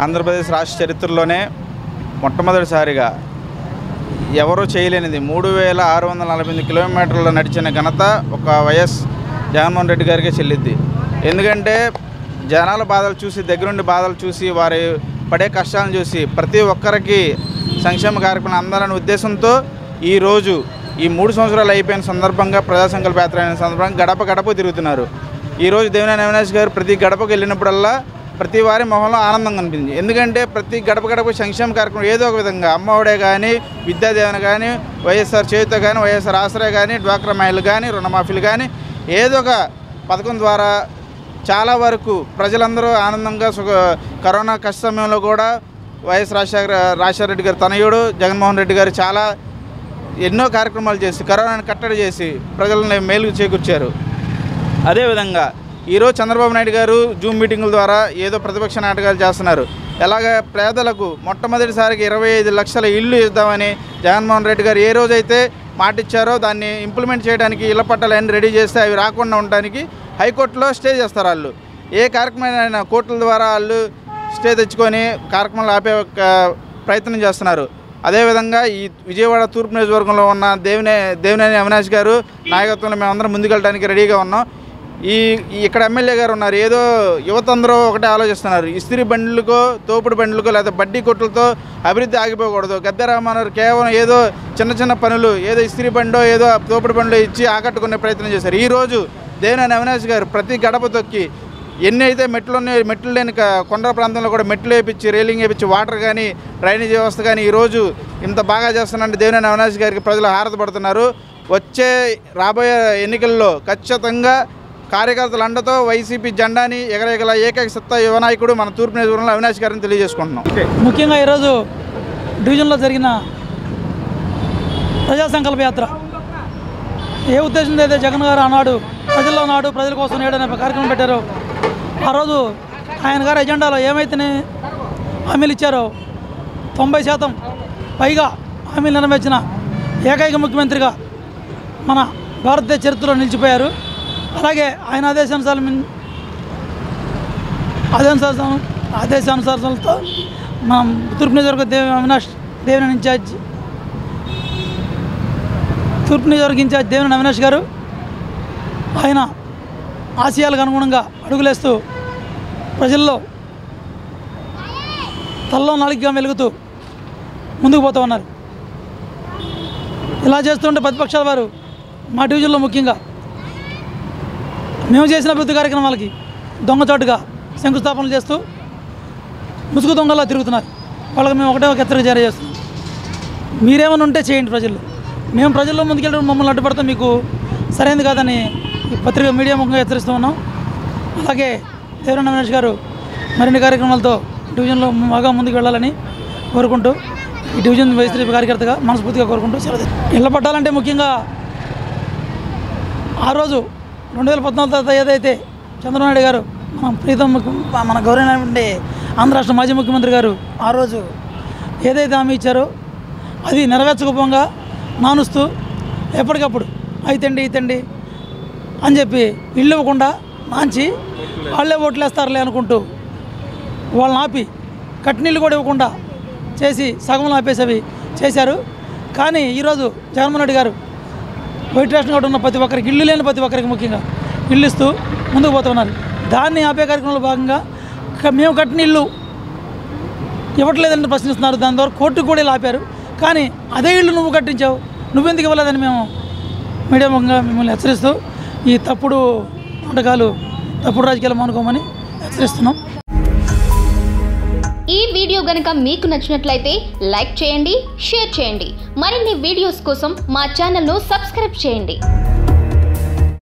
ఆంధ్రప్రదేశ్ రాష్ట్ర చరిత్రలోనే మొట్టమొదటిసారిగా ఎవరూ చేయలేనిది మూడు వేల ఆరు వందల నలభై ఎనిమిది కిలోమీటర్లు నడిచిన ఘనత ఒక వైఎస్ జగన్మోహన్ రెడ్డి గారికి చెల్లిద్ది ఎందుకంటే జనాల బాధలు చూసి దగ్గరుండి బాధలు చూసి వారి పడే కష్టాలను చూసి ప్రతి ఒక్కరికి సంక్షేమ కార్యక్రమం అందాలనే ఉద్దేశంతో ఈరోజు ఈ మూడు సంవత్సరాలు అయిపోయిన సందర్భంగా ప్రజా సంకల్ప యాత్ర అయిన సందర్భంగా గడప గడప తిరుగుతున్నారు ఈరోజు దేవినేని అవినాష్ గారు ప్రతి గడపకు వెళ్ళినప్పుడల్లా ప్రతి వారి మొహంలో ఆనందం కనిపించింది ఎందుకంటే ప్రతి గడప గడప సంక్షేమ కార్యక్రమం ఏదో ఒక విధంగా అమ్మఒడే కానీ విద్యాదేవన కానీ వైఎస్ఆర్ చేయుత కానీ వైఎస్ఆర్ ఆశ్రయ కానీ డ్వాక్రా మహిళలు కానీ రుణమాఫీలు కానీ ఏదో ఒక పథకం ద్వారా చాలా వరకు ప్రజలందరూ ఆనందంగా సుఖ కరోనా కష్ట సమయంలో కూడా వైఎస్ రాజశేఖర రాజశేఖర రెడ్డి గారు తనయుడు జగన్మోహన్ రెడ్డి గారు చాలా ఎన్నో కార్యక్రమాలు చేసి కరోనాను కట్టడి చేసి ప్రజలను మేలు చేకూర్చారు అదేవిధంగా ఈరోజు చంద్రబాబు నాయుడు గారు జూమ్ మీటింగుల ద్వారా ఏదో ప్రతిపక్ష నాటకాలు చేస్తున్నారు ఎలాగ పేదలకు మొట్టమొదటిసారికి ఇరవై ఐదు లక్షల ఇల్లు ఇద్దామని జగన్మోహన్ రెడ్డి గారు ఏ రోజైతే మాట ఇచ్చారో దాన్ని ఇంప్లిమెంట్ చేయడానికి ఇళ్ల పట్టాలు అన్ని రెడీ చేస్తే అవి రాకుండా ఉండడానికి హైకోర్టులో స్టే చేస్తారు వాళ్ళు ఏ కార్యక్రమమైన కోర్టుల ద్వారా వాళ్ళు స్టే తెచ్చుకొని కార్యక్రమాలు ఆపే ఒక ప్రయత్నం చేస్తున్నారు అదేవిధంగా ఈ విజయవాడ తూర్పు నియోజకవర్గంలో ఉన్న దేవినే దేవినేని అవినాష్ గారు నాయకత్వంలో మేమందరం ముందుకెళ్ళడానికి రెడీగా ఉన్నాం ఈ ఈ ఇక్కడ ఎమ్మెల్యే గారు ఉన్నారు ఏదో యువత అందరూ ఒకటే ఆలోచిస్తున్నారు ఇస్త్రీ బండ్లకో తోపుడు బండ్లకో లేదా బడ్డీ కొట్లతో అభివృద్ధి ఆగిపోకూడదు గద్దె రామన్నారు కేవలం ఏదో చిన్న చిన్న పనులు ఏదో ఇస్త్రీ బండో ఏదో తోపుడు బండ్లో ఇచ్చి ఆకట్టుకునే ప్రయత్నం చేశారు ఈరోజు దేవినేని అవినాష్ గారు ప్రతి గడప తొక్కి ఎన్ని అయితే మెట్లు ఉన్నాయో మెట్లు లేని క- కొండ ప్రాంతంలో కూడా మెట్లు వేయించి రైలింగ్ వేయించి వాటర్ కానీ డ్రైనేజ్ వ్యవస్థ కానీ ఈరోజు ఇంత బాగా చేస్తున్నారంటే దేవినేని అవినాష్ గారికి ప్రజలు హారత పడుతున్నారు వచ్చే రాబోయే ఎన్నికల్లో ఖచ్చితంగా కార్యకర్తల అండతో వైసీపీ జెండాని ఎగరేగల ఏకైక సత్తా యువ నాయకుడు మన తూర్పు నియోజకవర్గంలో అవినాష్ గారిని తెలియజేసుకుంటున్నాం ముఖ్యంగా ఈరోజు డివిజన్లో జరిగిన ప్రజా సంకల్ప యాత్ర ఏ ఉద్దేశంతో అయితే జగన్ గారు ఆనాడు ప్రజల్లో నాడు ప్రజల కోసం నేడు అనే కార్యక్రమం పెట్టారో ఆ రోజు ఆయన గారి ఎజెండాలో ఏమైతే హామీలు ఇచ్చారో తొంభై శాతం పైగా హామీలు నెరవేర్చిన ఏకైక ముఖ్యమంత్రిగా మన భారతదేశ చరిత్రలో నిలిచిపోయారు అలాగే ఆయన ఆదేశానుసారం ఆదేశానుసారం ఆదేశానుసారాలతో మనం తూర్పు నియోజకవర్గ దేవి అవినాష్ దేవినేని ఇన్ఛార్జ్ తూర్పు నియోజకవర్గ ఇన్ఛార్జ్ దేవినేని అవినాష్ గారు ఆయన ఆశయాలకు అనుగుణంగా అడుగులేస్తూ ప్రజల్లో తల్లో నాలుగుగా వెలుగుతూ ముందుకు పోతూ ఉన్నారు ఇలా చేస్తుంటే ప్రతిపక్షాల వారు మా డివిజన్లో ముఖ్యంగా మేము చేసిన అభివృద్ధి కార్యక్రమాలకి దొంగచాటుగా శంకుస్థాపనలు చేస్తూ ముసుగు దొంగలా తిరుగుతున్నారు వాళ్ళకి మేము ఒకటే ఒక హెచ్చరిక జారీ చేస్తున్నాం మీరేమైనా ఉంటే చేయండి ప్రజల్లో మేము ప్రజల్లో ముందుకెళ్ళడం మమ్మల్ని అడ్డుపడతాం మీకు సరైనది కాదని ఈ పత్రిక మీడియా ముఖంగా హెచ్చరిస్తూ ఉన్నాం అలాగే దేవరణ రమేష్ గారు మరిన్ని కార్యక్రమాలతో డివిజన్లో బాగా ముందుకు వెళ్ళాలని కోరుకుంటూ ఈ డివిజన్ వైసీపీ కార్యకర్తగా మనస్ఫూర్తిగా కోరుకుంటూ సెలవు ఇళ్ళ పట్టాలంటే ముఖ్యంగా ఆ రోజు రెండు వేల పద్నాలుగు తర్వాత ఏదైతే చంద్రబాబు నాయుడు గారు మన ప్రీతం ముఖ్య- మన గౌరవమైనటువంటి ఆంధ్ర రాష్ట్ర మాజీ ముఖ్యమంత్రి గారు ఆ రోజు ఏదైతే హామీ ఇచ్చారో అది నెరవేర్చకపోగా నానుస్తూ ఎప్పటికప్పుడు అయితండి అయితండి అని చెప్పి ఇల్లు ఇవ్వకుండా నాంచి వాళ్ళే ఓట్లేస్తారులే అనుకుంటూ వాళ్ళని ఆపి కట్నీళ్ళు కూడా ఇవ్వకుండా చేసి సగంలో ఆపేసేవి చేశారు కానీ ఈరోజు జగన్మోహన్ రెడ్డి గారు వైట్ రేషన్ కార్డు ఉన్న ప్రతి ఒక్కరికి ఇల్లు లేని ప్రతి ఒక్కరికి ముఖ్యంగా ఇల్లు ఇస్తూ ముందుకు పోతున్నారు దాన్ని ఆపే కార్యక్రమంలో భాగంగా క- మేము కట్టిన ఇల్లు ఇవ్వట్లేదని ప్రశ్నిస్తున్నారు దాని ద్వారా కోర్టుకు కూడా ఇలా ఆపారు కానీ అదే ఇల్లు నువ్వు కట్టించావు నువ్వెందుకు ఇవ్వలేదని మేము మీడియా ముఖంగా మిమ్మల్ని హెచ్చరిస్తూ ఈ తప్పుడు నాటకాలు తప్పుడు రాజకీయాలు మానుకోమని హెచ్చరిస్తున్నాం ఈ వీడియో గనుక మీకు నచ్చినట్లయితే లైక్ చేయండి షేర్ చేయండి మరిన్ని వీడియోస్ కోసం మా ఛానల్ను సబ్స్క్రైబ్ చేయండి